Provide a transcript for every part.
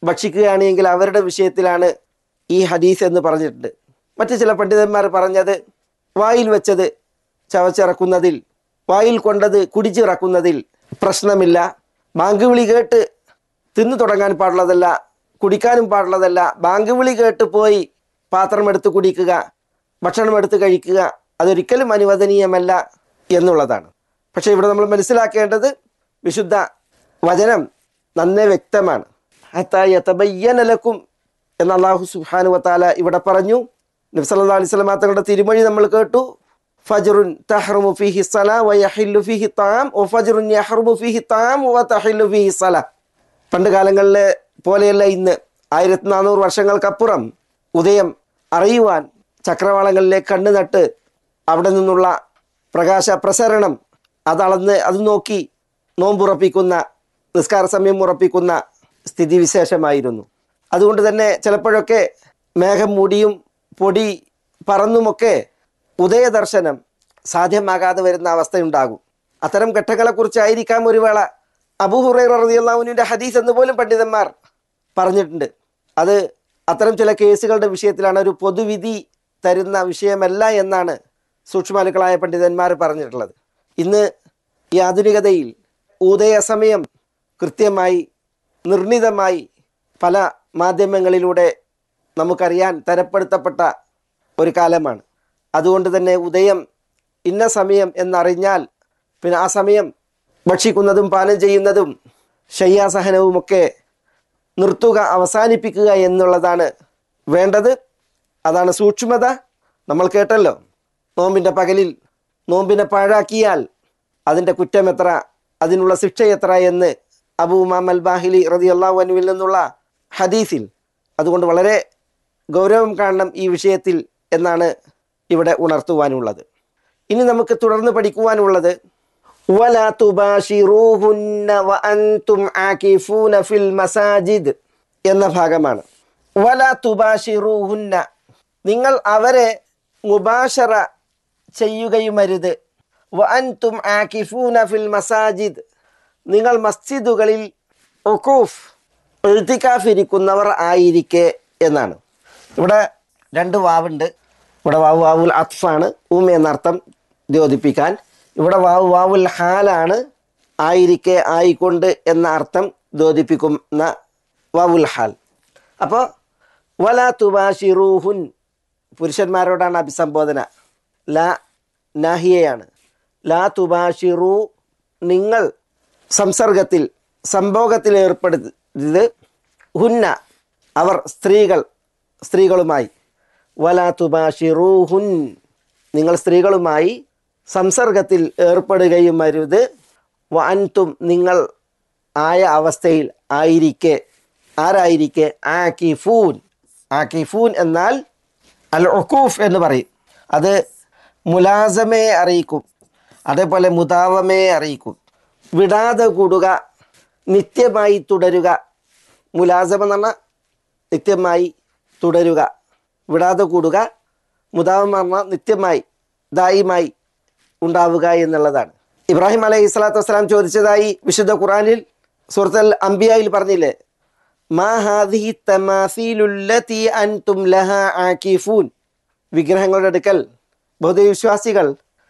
ഭക്ഷിക്കുകയാണെങ്കിൽ അവരുടെ വിഷയത്തിലാണ് ഈ ഹദീസ് എന്ന് പറഞ്ഞിട്ടുണ്ട് മറ്റു ചില പണ്ഡിതന്മാർ പറഞ്ഞത് വായിൽ വെച്ചത് ചവച്ചിറക്കുന്നതിൽ വായിൽ കൊണ്ടത് കുടിച്ചിറക്കുന്നതിൽ പ്രശ്നമില്ല ബാങ്ക് വിളി കേട്ട് തിന്നു തുടങ്ങാൻ പാടുള്ളതല്ല കുടിക്കാനും പാടുള്ളതല്ല ബാങ്ക് വിളി കേട്ട് പോയി പാത്രം എടുത്ത് കുടിക്കുക ഭക്ഷണം എടുത്ത് കഴിക്കുക അതൊരിക്കലും അനുവദനീയമല്ല എന്നുള്ളതാണ് പക്ഷേ ഇവിടെ നമ്മൾ മനസ്സിലാക്കേണ്ടത് വിശുദ്ധ വചനം നന്നേ വ്യക്തമാണ് ഹത്തായത്തബയ്യനലക്കും എന്ന് അള്ളാഹു സുബ്ഹാനു വത്താല ഇവിടെ പറഞ്ഞു നബ്സല്ലാ അലൈഹി സ്വലമാ തങ്ങളുടെ തിരുമൊഴി നമ്മൾ കേട്ടു ഫജറുൻ തഹ്റുമു ഫീഹി സല വ യഹില്ലു ഫീഹി താം ഒ ഫജറുൻ യഹ്റുമു ഫീഹി താം വ തഹില്ലു ഫീഹി സല പണ്ട് കാലങ്ങളിലെ പോലെയല്ല ഇന്ന് ആയിരത്തി നാനൂറ് വർഷങ്ങൾക്കപ്പുറം ഉദയം അറിയുവാൻ ചക്രവാളങ്ങളിലേക്ക് കണ്ണു നട്ട് അവിടെ നിന്നുള്ള പ്രകാശ പ്രസരണം അതളന്ന് അത് നോക്കി നോമ്പുറപ്പിക്കുന്ന നിസ്കാര സമയം ഉറപ്പിക്കുന്ന സ്ഥിതിവിശേഷമായിരുന്നു അതുകൊണ്ട് തന്നെ ചിലപ്പോഴൊക്കെ മേഘം മൂടിയും പൊടി പറന്നുമൊക്കെ ഉദയദർശനം സാധ്യമാകാതെ വരുന്ന അവസ്ഥയുണ്ടാകും അത്തരം ഘട്ടങ്ങളെക്കുറിച്ചായിരിക്കാം ഒരു വേള അബൂഹുറൈറ റളിയല്ലാഹുവിന്റെ ഹദീസ് എന്ന് പോലും പണ്ഡിതന്മാർ പറഞ്ഞിട്ടുണ്ട് അത് അത്തരം ചില കേസുകളുടെ വിഷയത്തിലാണ് ഒരു പൊതുവിധി തരുന്ന വിഷയമല്ല എന്നാണ് സൂക്ഷ്മാലുക്കളായ പണ്ഡിതന്മാർ പറഞ്ഞിട്ടുള്ളത് ഇന്ന് ഈ ആധുനികതയിൽ ഉദയസമയം കൃത്യമായി നിർണിതമായി പല മാധ്യമങ്ങളിലൂടെ നമുക്കറിയാൻ തരപ്പെടുത്തപ്പെട്ട ഒരു കാലമാണ് അതുകൊണ്ട് തന്നെ ഉദയം ഇന്ന സമയം എന്നറിഞ്ഞാൽ പിന്നെ ആ സമയം ഭക്ഷിക്കുന്നതും പാനം ചെയ്യുന്നതും ശയ്യാസഹനവുമൊക്കെ നിർത്തുക അവസാനിപ്പിക്കുക എന്നുള്ളതാണ് വേണ്ടത് അതാണ് സൂക്ഷ്മത നമ്മൾ കേട്ടല്ലോ നോമ്പിൻ്റെ പകലിൽ നോമ്പിനെ പാഴാക്കിയാൽ അതിൻ്റെ കുറ്റം എത്ര അതിനുള്ള ശിക്ഷ എത്ര എന്ന് അബൂ ഉമാം അൽ ബാഹിലി റതി അള്ളാഹുവിൽ നിന്നുള്ള ഹദീസിൽ അതുകൊണ്ട് വളരെ ഗൗരവം കാണണം ഈ വിഷയത്തിൽ എന്നാണ് ഇവിടെ ഉണർത്തുവാനുള്ളത് ഇനി നമുക്ക് തുടർന്ന് പഠിക്കുവാനുള്ളത് വല തുബാഷിറൂഹുന്ന വഅൻതും ആകിഫൂന ഫിൽ മസാജിദ് എന്ന ഭാഗമാണ് വല തുബാഷിറൂഹുന്ന നിങ്ങൾ അവരെ മുബാഷറ ചെയ്യുകയുമരുത് വഅൻതും ആകിഫൂന ഫിൽ മസാജിദ് നിങ്ങൾ മസ്ജിദുകളിൽ ഒക്കൂഫ് എഴുത്തിക്കാഫിരിക്കുന്നവർ ആയിരിക്കെ എന്നാണ് ഇവിടെ രണ്ട് വാവുണ്ട് ഇവിടെ വാവ് വാവുൽ അത്ഫാണ് ഉം എന്നർത്ഥം ദ്യോതിപ്പിക്കാൻ ഇവിടെ വാവ് വാവുൽ ഹാലാണ് ആയിരിക്കെ ആയിക്കൊണ്ട് എന്ന അർത്ഥം ദ്യോതിപ്പിക്കുന്ന വാവുൽ ഹാൽ അപ്പോൾ വല തുബാഷിറൂഹുൻ പുരുഷന്മാരോടാണ് അഭിസംബോധന ലാ നാഹിയയാണ് ലാ തുബാഷിറു നിങ്ങൾ സംസർഗത്തിൽ സംഭോഗത്തിൽ ഏർപ്പെടുത്തത് ഹുന്ന അവർ സ്ത്രീകൾ സ്ത്രീകളുമായി വല തുബാഷിറൂഹുൻ നിങ്ങൾ സ്ത്രീകളുമായി സംസർഗത്തിൽ ഏർപ്പെടുകയും അരുത് വൻതും നിങ്ങൾ ആയ അവസ്ഥയിൽ ആയിരിക്കെ ആരായിരിക്കെ ആക്കിഫൂൻ ആക്കിഫൂൻ എന്നാൽ അൽ ഒക്കൂഫ് എന്ന് പറയും അത് മുലാസമയെ അറിയിക്കും അതേപോലെ മുതാവമയെ അറിയിക്കും വിടാതെ കൂടുക നിത്യമായി തുടരുക മുലാസമ എന്ന് പറഞ്ഞാൽ നിത്യമായി തുടരുക വിടാതെ കൂടുക മുതാവം പറഞ്ഞാൽ നിത്യമായി ദായിമായി ഉണ്ടാവുക എന്നുള്ളതാണ് ഇബ്രാഹിം അലൈഹി സ്വലാത്തു വസ്സലാം ചോദിച്ചതായി വിശുദ്ധ ഖുറാനിൽ സുഹൃത്തൽ അംബിയായിൽ പറഞ്ഞില്ലേ മാ ഹാദിഹി തമാസീലുല്ലതി അൻതും ലഹ ആകിഫൂൻ വിഗ്രഹങ്ങളുടെ അടുക്കൽ ബൗദ്ധവിശ്വാസികൾ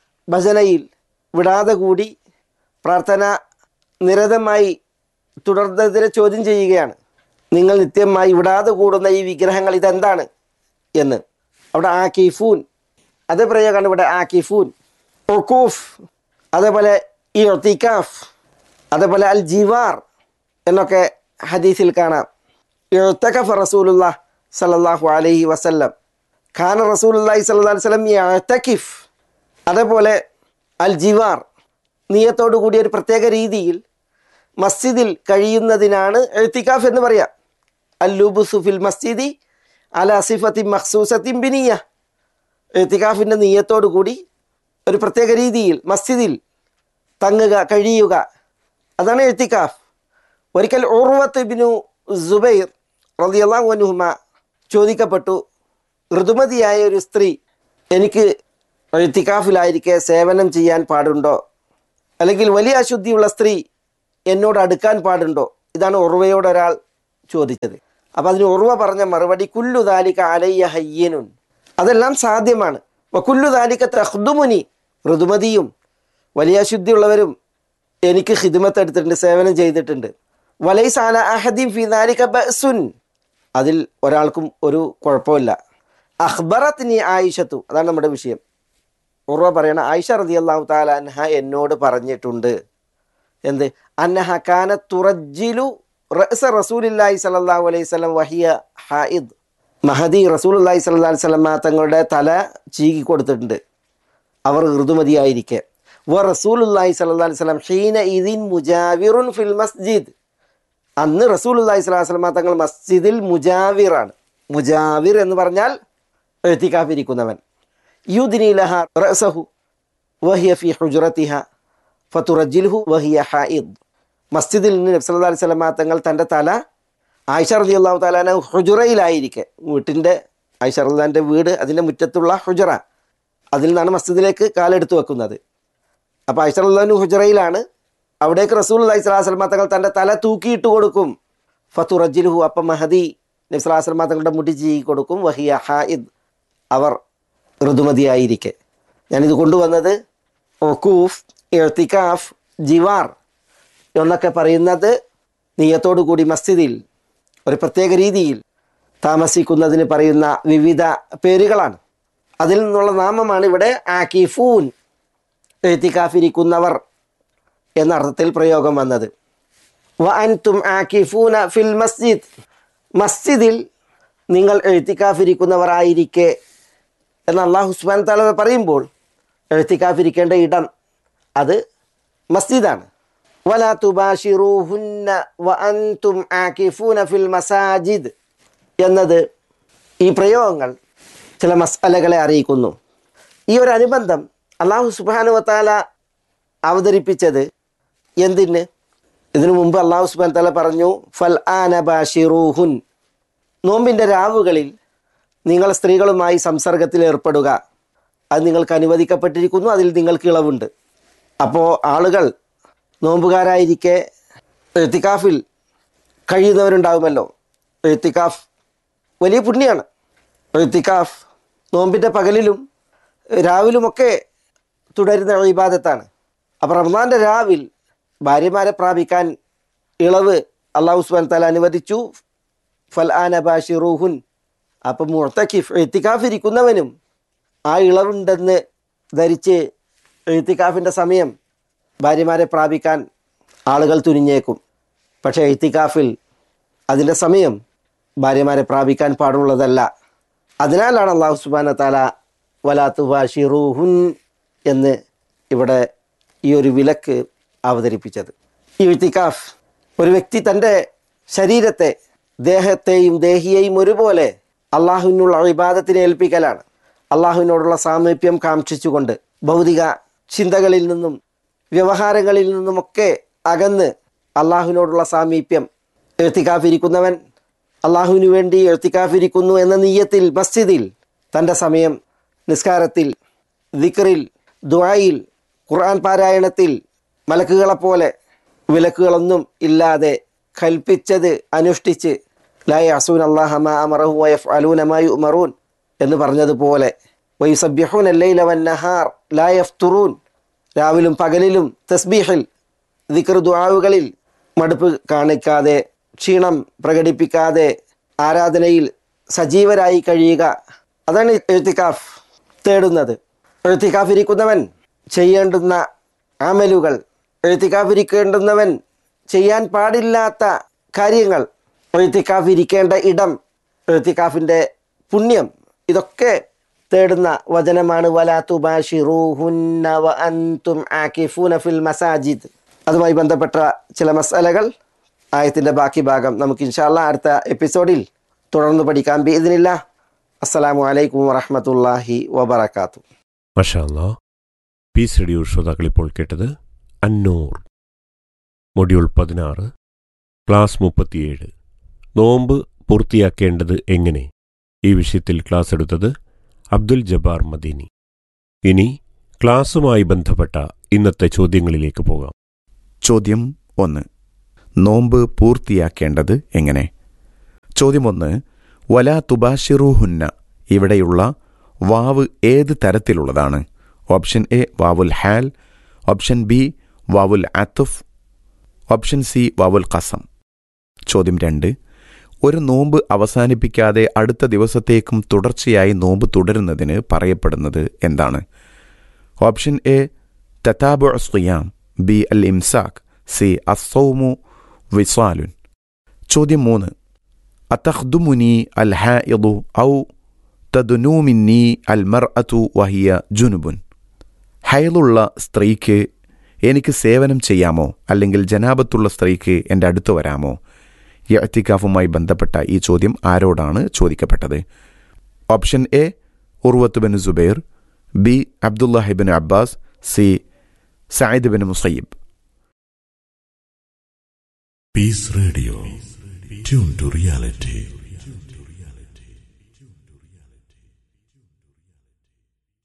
ഭജനയിൽ വിടാതെ കൂടി പ്രാർത്ഥന നിരതമായി തുടർന്നതിനെ ചോദ്യം ചെയ്യുകയാണ് നിങ്ങൾ നിത്യമായി വിടാതെ കൂടുന്ന ഈ വിഗ്രഹങ്ങൾ ഇതെന്താണ് എന്ന് അവിടെ ആക്കിഫൂൻ അതേ പ്രയോഗമാണ് ഇവിടെ ആക്കിഫൂൻ ഒക്കൂഫ് അതേപോലെ ഈ ഒത്തിക്കാഫ് അതേപോലെ അൽ ജിവാർ എന്നൊക്കെ ഹദീസിൽ കാണാം എഴുത്തക്കഫ് റസൂലുള്ള സല്ലല്ലാഹു അലൈഹി വസല്ലം ഖാന റസൂലുള്ളാഹി സല്ലല്ലാഹു അലൈഹി വസല്ലം യഅ്തകിഫ് അതേപോലെ അൽ ജിവാർ നിയത്തോടു കൂടിയ ഒരു പ്രത്യേക രീതിയിൽ മസ്ജിദിൽ കഴിയുന്നതിനാണ് എഴുത്തിക്കാഫ് എന്ന് പറയാം അൽ ലുബുസു ഫിൽ മസ്ജിദി അല സിഫത്തി മഖ്സൂസത്തിൻ ബിനിയ എഴുത്തിക്കാഫിൻ്റെ നീയത്തോടു കൂടി ഒരു പ്രത്യേക രീതിയിൽ മസ്ജിദിൽ തങ്ങുക കഴിയുക അതാണ് എഴുത്തിക്കാഫ് ഒരിക്കൽ ഉർവത്ത് ബിനു സുബൈർ റളിയല്ലാഹു അൻഹുമ ചോദിക്കപ്പെട്ടു ഋതുമതിയായ ഒരു സ്ത്രീ എനിക്ക് എഴുത്തിക്കാഫിലായിരിക്കെ സേവനം ചെയ്യാൻ പാടുണ്ടോ അല്ലെങ്കിൽ വലിയ അശുദ്ധിയുള്ള സ്ത്രീ എന്നോട് അടുക്കാൻ പാടുണ്ടോ ഇതാണ് ഉറവയോട് ഒരാൾ ചോദിച്ചത് അപ്പം അതിന് ഉറവ പറഞ്ഞ മറുപടി കുല്ലു ദാലിക അലയ്യ ഹയ്യനുൻ അതെല്ലാം സാധ്യമാണ് കുല്ലു ദാലിക തഹ്ദുമുനി ഋതുമതിയും വലിയ ശുദ്ധിയുള്ളവരും എനിക്ക് ഹിദ്മത്ത് എടുത്തിട്ടുണ്ട് സേവനം ചെയ്തിട്ടുണ്ട് വലൈസ് അല അഹദീം ഫി ദാലിക ബഅസുൻ അതിൽ ഒരാൾക്കും ഒരു കുഴപ്പമില്ല അഖ്ബറത്തിനി ആയിഷത്തു അതാണ് നമ്മുടെ വിഷയം ഉറവ പറയണ ആയിഷ റതി അള്ളാഹു താല അൻഹ എന്നോട് പറഞ്ഞിട്ടുണ്ട് എന്ത് അന്നഹ കാന തുറജിലു റഅസ റസൂലില്ലാഹി സല്ലല്ലാഹു അലൈഹി വസല്ലം വഹിയ ഹായിദ് മഹദി റസൂലുള്ളാഹി സ്വല്ലല്ലാഹി അലൈഹി വസല്ലം തങ്ങളുടെ തല ചീകി കൊടുത്തിട്ടുണ്ട് അവർ ഋതുമതിയായിരിക്കെ വ റസൂലുള്ളാഹി സ്വല്ലല്ലാഹി അലൈഹി വസല്ലം ഹീന ഇദിൻ മുജാവിറുൻ ഫിൽ മസ്ജിദ് അന്ന് റസൂലുള്ളാഹി സ്വല്ലല്ലാഹി അലൈഹി വസല്ലം തങ്ങൾ മസ്ജിദിൽ മുജാവിറാണ് മുജാവിർ എന്ന് പറഞ്ഞാൽ എഴുത്തിക്കാഫിരിക്കുന്നവൻ യുദ്നി ലഹ റഅസഹു വഹിയ ഫി ഹുജ്റത്തിഹ ഫതുറജിൽഹു വഹിയ ഹായിദ് മസ്ജിദിൽ നിന്ന് നബി സല്ലല്ലാഹു അലൈഹി വസല്ലം തങ്ങൾ തൻ്റെ തല ആയിഷ റളിയല്ലാഹു തആല ഹുജുറയിലായിരിക്കെ വീട്ടിൻ്റെ ആയിഷ റളിയല്ലാഹുവിൻ്റെ വീട് അതിൻ്റെ മുറ്റത്തുള്ള ഹുജറ അതിൽ നിന്നാണ് മസ്ജിദിലേക്ക് കാലെടുത്ത് വെക്കുന്നത് അപ്പോൾ ആയിഷ റളിയല്ലാഹു ഹുജറയിലാണ് അവിടേക്ക് റസൂൽ അലൈഹി സ്വലാഹു വസല്ലം തങ്ങൾ തൻ്റെ തല തൂക്കിയിട്ട് കൊടുക്കും ഫതുറജിൽഹു അപ്പം മഹദി നബി സ്വല്ലല്ലാഹു അലൈഹി വസല്ലം തങ്ങളുടെ മുടി ചീകി കൊടുക്കും വഹിയ ഹായിദ് അവർ ഋതുമതിയായിരിക്കെ ഞാനിത് കൊണ്ടുവന്നത് ഒക്കൂഫ് എഴുത്തിക്കാഫ് ജിവാർ എന്നൊക്കെ പറയുന്നത് നീയത്തോടു കൂടി മസ്ജിദിൽ ഒരു പ്രത്യേക രീതിയിൽ താമസിക്കുന്നതിന് പറയുന്ന വിവിധ പേരുകളാണ് അതിൽ നിന്നുള്ള നാമമാണ് ഇവിടെ ആക്കിഫൂൻ എഴുത്തിക്കാഫിരിക്കുന്നവർ എന്ന അർത്ഥത്തിൽ പ്രയോഗം വന്നത് വ അൻതും ആക്കിഫൂന ഫിൽ മസ്ജിദ് മസ്ജിദിൽ നിങ്ങൾ എഴുത്തിക്കാഫിരിക്കുന്നവരായിരിക്കെ എന്ന് അള്ളാഹു സുബാൻ താല പറയുമ്പോൾ എഴുത്തിക്കാഫിരിക്കേണ്ട ഇടം അത് മസ്ജിദാണ് വലാ തുബാഷിറൂഹുന്ന വ അൻതും ആക്കിഫൂന ഫിൽ മസാജിദ് എന്നത് ഈ പ്രയോഗങ്ങൾ ചില മസാലകളെ അറിയിക്കുന്നു ഈ ഒരു അനുബന്ധം അള്ളാഹു സുബാനുവത്താല അവതരിപ്പിച്ചത് എന്തിന് ഇതിനു മുമ്പ് അള്ളാഹു സുബാൻ താല പറഞ്ഞു ഫൽ ആന ബാഷിറൂഹുൻ നോമ്പിൻ്റെ രാവുകളിൽ നിങ്ങൾ സ്ത്രീകളുമായി സംസർഗത്തിൽ ഏർപ്പെടുക അത് നിങ്ങൾക്ക് അനുവദിക്കപ്പെട്ടിരിക്കുന്നു അതിൽ നിങ്ങൾക്ക് ഇളവുണ്ട് അപ്പോൾ ആളുകൾ നോമ്പുകാരായിരിക്കെ എഴുത്തിക്കാഫിൽ കഴിയുന്നവരുണ്ടാകുമല്ലോ എഴുത്തിക്കാഫ് വലിയ പുണ്യാണ് എഴുത്തിക്കാഫ് നോമ്പിൻ്റെ പകലിലും രാവിലുമൊക്കെ തുടരുന്ന ഇബാദത്താണ് അപ്പോൾ റമദാൻ്റെ രാവിൽ ഭാര്യമാരെ പ്രാപിക്കാൻ ഇളവ് അള്ളാഹു സുബാൻ താല അനുവദിച്ചു ഫൽ ആന ബാഷിറൂഹുൻ അപ്പം മുഴത്തക്കിഫ് എഴുത്തിക്കാഫ് ഇരിക്കുന്നവനും ആ ഇളവുണ്ടെന്ന് ധരിച്ച് എഴുത്തിക്കാഫിൻ്റെ സമയം ഭാര്യമാരെ പ്രാപിക്കാൻ ആളുകൾ തുനിഞ്ഞേക്കും പക്ഷേ എഴുത്തിക്കാഫിൽ അതിൻ്റെ സമയം ഭാര്യമാരെ പ്രാപിക്കാൻ പാടുള്ളതല്ല അതിനാലാണ് അള്ളാഹു സുബാന താല വലാത്തു ബാഷിറൂഹുൻ എന്ന് ഇവിടെ ഈ ഒരു വിലക്ക് അവതരിപ്പിച്ചത് ഈ ഇത്തിക്കാഫ് ഒരു വ്യക്തി തൻ്റെ ശരീരത്തെ ദേഹത്തെയും ദേഹിയെയും ഒരുപോലെ അള്ളാഹുവിനുള്ള വിവാദത്തിന് ഏൽപ്പിക്കലാണ് അള്ളാഹുവിനോടുള്ള സാമീപ്യം കാക്ഷിച്ചുകൊണ്ട് ഭൗതിക ചിന്തകളിൽ നിന്നും വ്യവഹാരങ്ങളിൽ നിന്നുമൊക്കെ അകന്ന് അള്ളാഹുവിനോടുള്ള സാമീപ്യം എഴുത്തിക്കാഫിരിക്കുന്നവൻ അള്ളാഹുവിനു വേണ്ടി എഴുത്തിക്കാഫിരിക്കുന്നു എന്ന നീയത്തിൽ മസ്ജിദിൽ തൻ്റെ സമയം നിസ്കാരത്തിൽ ദിക്റിൽ ദുആയിൽ ഖുർആൻ പാരായണത്തിൽ മലക്കുകളെപ്പോലെ വിലക്കുകളൊന്നും ഇല്ലാതെ കൽപ്പിച്ചത് അനുഷ്ഠിച്ച് ലായ അസൂൻ അള്ളാഹമ അമറഹു വയഫ് അലൂനമായി ഉമറൂൻ എന്ന് പറഞ്ഞതുപോലെ വയുസബ്യഹൂൻ അല്ലൈലവൻ നഹാർ ലായഫ് തുറൂൻ രാവിലും പകലിലും തസ്ബീഹിൽ ദിക്ർ ദുആവുകളിൽ മടുപ്പ് കാണിക്കാതെ ക്ഷീണം പ്രകടിപ്പിക്കാതെ ആരാധനയിൽ സജീവരായി കഴിയുക അതാണ് എഴുത്തിക്കാഫ് തേടുന്നത് എഴുത്തിക്കാഫ് ഇരിക്കുന്നവൻ ചെയ്യേണ്ടുന്ന അമലുകൾ എഴുത്തിക്കാഫ് ഇരിക്കേണ്ടുന്നവൻ ചെയ്യാൻ പാടില്ലാത്ത കാര്യങ്ങൾ എഴുത്തിക്കാഫ് ഇരിക്കേണ്ട ഇടം എഴുത്തിക്കാഫിൻ്റെ പുണ്യം ഇതൊക്കെ തേടുന്ന വചനമാണ് വലാത്തു ബാഷിറൂഹുന്ന വ അൻതും ആക്കിഫൂന ഫിൽ മസാജിദ് അതുമായി ബന്ധപ്പെട്ട ചില മസാലകൾ ആയത്തിൻ്റെ ബാക്കി ഭാഗം നമുക്ക് ഇൻഷാല്ല അടുത്ത എപ്പിസോഡിൽ തുടർന്ന് പഠിക്കാം ബി ഇതിനില്ല അസ്സലാമു അലൈക്കും വറഹമത്തല്ലാഹി വബർക്കാത്തു മഷാല്ല പീസ് റേഡിയോ ശ്രോതാക്കൾ ഇപ്പോൾ കേട്ടത് അന്നൂർ മൊഡ്യൂൾ പതിനാറ് ക്ലാസ് മുപ്പത്തിയേഴ് നോമ്പ് പൂർത്തിയാക്കേണ്ടത് എങ്ങനെ ഈ വിഷയത്തിൽ ക്ലാസ് എടുത്തത് അബ്ദുൽ ജബ്ബാർ മദീനി ഇനി ക്ലാസുമായി ബന്ധപ്പെട്ട ഇന്നത്തെ ചോദ്യങ്ങളിലേക്ക് പോകാം ചോദ്യം ഒന്ന് നോമ്പ് പൂർത്തിയാക്കേണ്ടത് എങ്ങനെ ചോദ്യം ഒന്ന് വല തുബാഷിറുഹുന്ന ഇവിടെയുള്ള വാവ് ഏത് തരത്തിലുള്ളതാണ് ഓപ്ഷൻ എ വാവുൽ ഹാൽ ഓപ്ഷൻ ബി വാവുൽ അത്തുഫ് ഓപ്ഷൻ സി വാവുൽ ഖസം ചോദ്യം രണ്ട് ഒരു നോമ്പ് അവസാനിപ്പിക്കാതെ അടുത്ത ദിവസത്തേക്കും തുടർച്ചയായി നോമ്പ് തുടരുന്നതിന് പറയപ്പെടുന്നത് എന്താണ് ഓപ്ഷൻ എ തതാബു സ്ഖിയാം ബി അൽ ഇംസാഖ് സി അസൗമു വിസ്വാലുൻ ചോദ്യം മൂന്ന് അത്തഖ്ദുമുനി അൽ ഹാഇദു ഔ തദുനൂമിന്നി അൽ മർ അതു വഹിയ ജുനുബുൻ ഹൈലുള്ള സ്ത്രീക്ക് എനിക്ക് സേവനം ചെയ്യാമോ അല്ലെങ്കിൽ ജനാപത്തുള്ള സ്ത്രീക്ക് എൻ്റെ അടുത്ത് വരാമോ ഈ അത്തിക്കാഫുമായി ബന്ധപ്പെട്ട ഈ ചോദ്യം ആരോടാണ് ചോദിക്കപ്പെട്ടത് ഓപ്ഷൻ എ ഉർവത്ത് ബിൻ സുബൈർ ബി അബ്ദുല്ലാഹിബിൻ അബ്ബാസ് സി സയ്യിദ് ബിൻ മുസയ്യിബ് Peace Radio. Tune to reality.